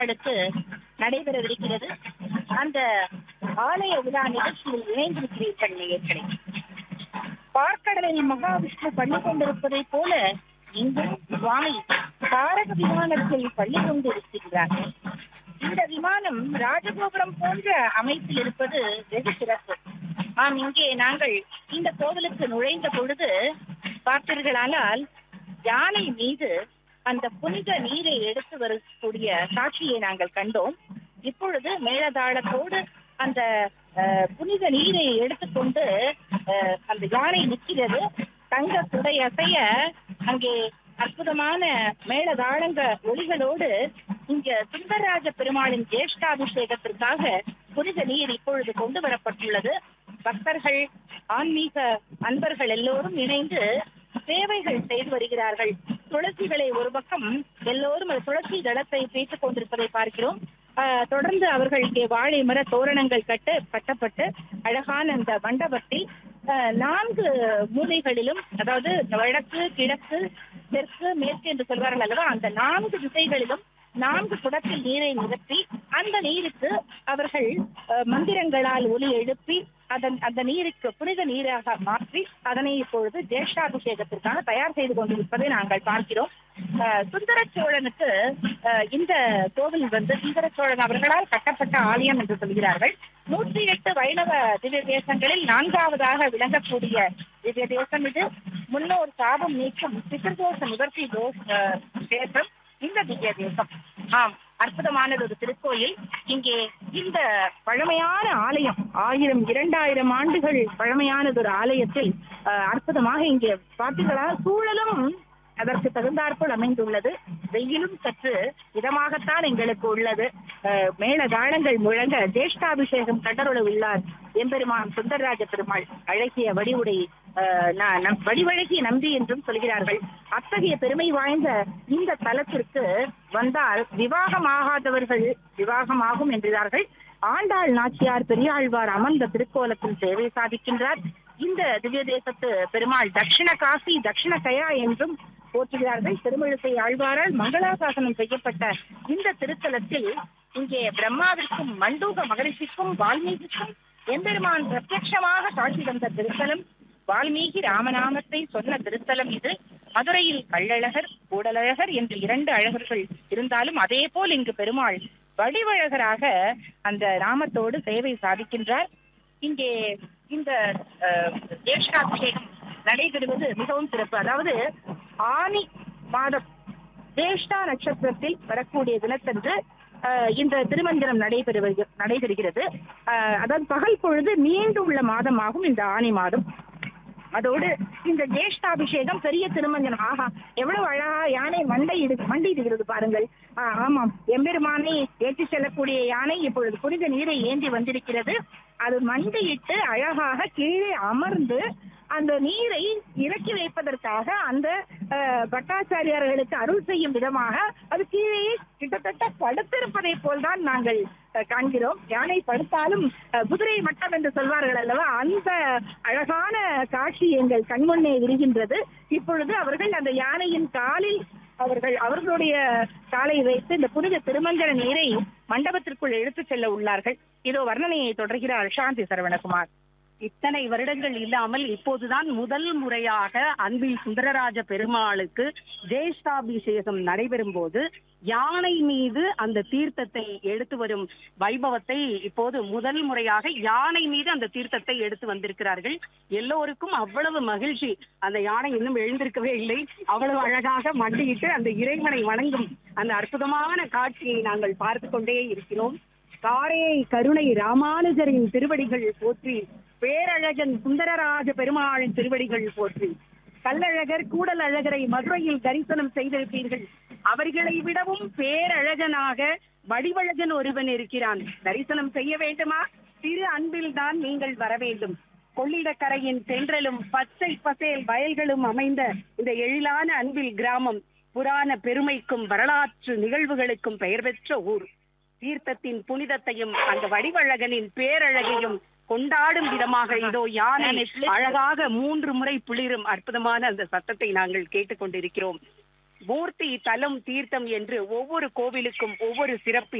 அடுத்து நடைபெறவிருக்கிறது அந்த ஆலய விழா நிகழ்ச்சியில் இணைந்திருக்கிறீர்கள் நேயர்களே பார்க்கடலில் மகாவிஷ்ணு பள்ளி கொண்டிருப்பதைப் போல இங்கும் சுவாமி தாரக விமானத்தில் பள்ளி கொண்டிருக்கிறார் இந்த விமானம் ராஜகோபுரம் போன்ற அமைப்பில் இருப்பது வெகு சிறப்பு ஆம் இங்கே நாங்கள் இந்த கோவிலுக்கு நுழைந்த பொழுது பார்த்தீர்களானால் யானை மீது அந்த புனித நீரை எடுத்து வரக்கூடிய காட்சியை நாங்கள் கண்டோம் இப்பொழுது மேளதாளத்தோடு அந்த அஹ், புனித நீரை எடுத்துக்கொண்டு அஹ், அந்த யானை நிற்கிறது தங்க குடை அசைய அங்கே அற்புதமான மேளதாளங்க ஒளிகளோடு இங்க சுந்தரராஜ பெருமாளின் ஜேஷ்டாபிஷேகத்திற்காக புனித நீர் இப்பொழுது கொண்டு வரப்பட்டுள்ளது பக்தர்கள் ஆன்மீக அன்பர்கள் எல்லோரும் இணைந்து சேவைகள் செய்து வருகிறார்கள் துளசிகளை ஒரு பக்கம் எல்லோரும் அந்த துளசி தளத்தை பேசிக் கொண்டிருப்பதை பார்க்கிறோம் ஆஹ், தொடர்ந்து அவர்கள் இங்கே வாழை மர தோரணங்கள் கட்டு கட்டப்பட்டு அழகான அந்த மண்டபத்தில் ஆஹ், நான்கு மூலைகளிலும் அதாவது வடக்கு கிழக்கு தெற்கு மேற்கு என்று சொல்வார்கள் அல்லவா அந்த நான்கு திசைகளிலும் நான்கு குடத்தில் நீரை நிரப்பி அந்த நீருக்கு அவர்கள் அஹ், மந்திரங்களால் ஒலி எழுப்பி அதன் அந்த நீருக்கு புனித நீராக மாற்றி அதனை இப்பொழுது ஜேஷ்டாபிஷேகத்திற்காக தயார் செய்து கொண்டிருப்பதை நாங்கள் பார்க்கிறோம் அஹ், சுந்தர சோழனுக்கு அஹ், இந்த கோவில் வந்து சுந்தர சோழன் அவர்களால் கட்டப்பட்ட ஆலயம் என்று சொல்கிறார்கள் நூற்றி எட்டு வைணவ திவ்ய தேசங்களில் நான்காவதாக விளங்கக்கூடிய திவ்ய தேசம் இது முன்னோர் சாபம் நீக்கும் பிதர்தோஷ நிவர்த்தி தோஷ அஹ், தேசம் இந்த திவ்ய தேசம் ஆம் அற்புதமானது ஒரு திருக்கோயில் இங்கே இந்த பழமையான ஆலயம் ஆயிரம் இரண்டாயிரம் ஆண்டுகள் பழமையானது ஒரு ஆலயத்தில் அஹ், அற்புதமாக இங்கே பார்த்தீங்களா சூழலும் அதற்கு தகுந்தாற்போல் அமைந்துள்ளது வெயிலும் சற்று இதமாகத்தான் எங்களுக்கு உள்ளது அஹ், மேள தாளங்கள் முழங்க ஜேஷ்டாபிஷேகம் கண்டருள உள்ளார் எம்பெருமான் சுந்தரராஜ பெருமாள் அழகிய வடிவுடை அஹ், ந- நம்- வடிவழகிய நம்பி என்றும் சொல்கிறார்கள் அத்தகைய பெருமை வாய்ந்த இந்த தலத்திற்கு வந்தால் விவாகமாகாதவர்கள் விவாகமாகும் என்கிறார்கள் ஆண்டாள் நாச்சியார் பெரியாழ்வார் அமர்ந்த திருக்கோலத்தில் சேவை சாதிக்கின்றார் இந்த திவ்ய தேசத்து பெருமாள் தட்சிண காசி தட்சிண கயா என்றும் போற்றுகிறார்கள் திருமிழிசை ஆழ்வாரால் மங்களாசாசனம் செய்யப்பட்ட இந்த திருத்தலத்தில் இங்கே பிரம்மாவிற்கும் மண்டூக மகரிஷிக்கும் வால்மீகிக்கும் எம்பெருமான் பிரத்யட்சமாக காட்சி தந்த திருத்தலம் வால்மீகி ராமநாமத்தை சொன்ன திருத்தலம் இது மதுரையில் கள்ளழகர் கூடலழகர் என்று இரண்டு அழகர்கள் இருந்தாலும் அதே போல் இங்கு பெருமாள் வடிவழகராக அந்த நாமத்தோடு சேவை சாதிக்கின்றார் இங்கே இந்த அஹ், ஜேஷ்டாபிஷேகம் நடைபெறுவது மிகவும் சிறப்பு அதாவது ஆனி மாதம் ஜேஷ்டா நட்சத்திரத்தில் வரக்கூடிய தினத்தன்று அஹ், இந்த திருமந்திரம் நடைபெறுவது நடைபெறுகிறது அஹ், அதாவது பகல் பொழுது நீண்டு உள்ள மாதமாகும் இந்த ஆனி மாதம் அதோடு இந்த ஜேஷ்டாபிஷேகம் பெரிய திருமஞ்சனம் ஆஹா எவ்வளவு அழகா யானை மண்டை இடு மண்டியிடுகிறது பாருங்கள் ஆ, ஆமாம் எம்பெருமானை ஏற்றி செல்லக்கூடிய யானை இப்பொழுது புனித நீரை ஏந்தி வந்திருக்கிறது அது மண்டியிட்டு அழகாக கீழே அமர்ந்து அந்த நீரை இறக்கி வைப்பதற்காக அந்த அஹ், பட்டாச்சாரியார்களுக்கு அருள் செய்யும் விதமாக அது கீழே கிட்டத்தட்ட படுத்திருப்பதை போல்தான் நாங்கள் அஹ், காண்கிறோம் யானை படுத்தாலும் அஹ், குதிரை மட்டம் என்று சொல்வார்கள் அல்லவா அந்த அழகான காட்சி எங்கள் கண்முன்னே விரிகின்றது இப்பொழுது அவர்கள் அந்த யானையின் காலில் அவர்கள் அவர்களுடைய காலை வைத்து இந்த புனித திருமஞ்சன நீரை மண்டபத்திற்குள் எடுத்துச் செல்ல உள்ளார்கள் இதோ வர்ணனையை தொடர்கிறார் சாந்தி சரவணகுமார் இத்தனை வருடங்கள் இல்லாமல் இப்போதுதான் முதல் முறையாக அன்பில் சுந்தரராஜ பெருமாளுக்கு ஜேஷ்டாபிஷேகம் நடைபெறும் போது யானை மீது அந்த தீர்த்தத்தை எடுத்து வரும் வைபவத்தை இப்போது முதல் முறையாக யானை மீது அந்த தீர்த்தத்தை எடுத்து வந்திருக்கிறார்கள் எல்லோருக்கும் அவ்வளவு மகிழ்ச்சி அந்த யானை இன்னும் எழுந்திருக்கவே இல்லை அவ்வளவு அழகாக மண்டியிட்டு அந்த இறைவனை வணங்கும் அந்த அற்புதமான காட்சியை நாங்கள் பார்த்து கொண்டே இருக்கிறோம் காரையை கருணை ராமானுஜரின் திருவடிகள் போற்றி பேரழகன் சுந்தரராஜ பெருமாளின் திருவடிகள் போற்றி கல்லழகர் கூடல் அழகரை மதுரையில் தரிசனம் செய்திருப்பீர்கள் அவர்களை விடவும் பேரழகனாக வடிவழகன் ஒருவன் இருக்கிறான் தரிசனம் செய்ய வேண்டுமா திரு அன்பில் தான் நீங்கள் வர வேண்டும் கொள்ளிடக்கரையின் தென்றலும் பச்சை பசேல் வயல்களும் அமைந்த இந்த எழிலான அன்பில் கிராமம் புராண பெருமைக்கும் வரலாற்று நிகழ்வுகளுக்கும் பெயர் பெற்ற ஊர் தீர்த்தத்தின் புனிதத்தையும் அந்த வடிவழகனின் பேரழகையும் கொண்டாடும் விதமாக இதோ யானை அழகாக மூன்று முறை புளிரும் அற்புதமான அந்த சத்தத்தை நாங்கள் கேட்டுக்கொண்டிருக்கிறோம் மூர்த்தி தலம் தீர்த்தம் என்று ஒவ்வொரு கோவிலுக்கும் ஒவ்வொரு சிறப்பு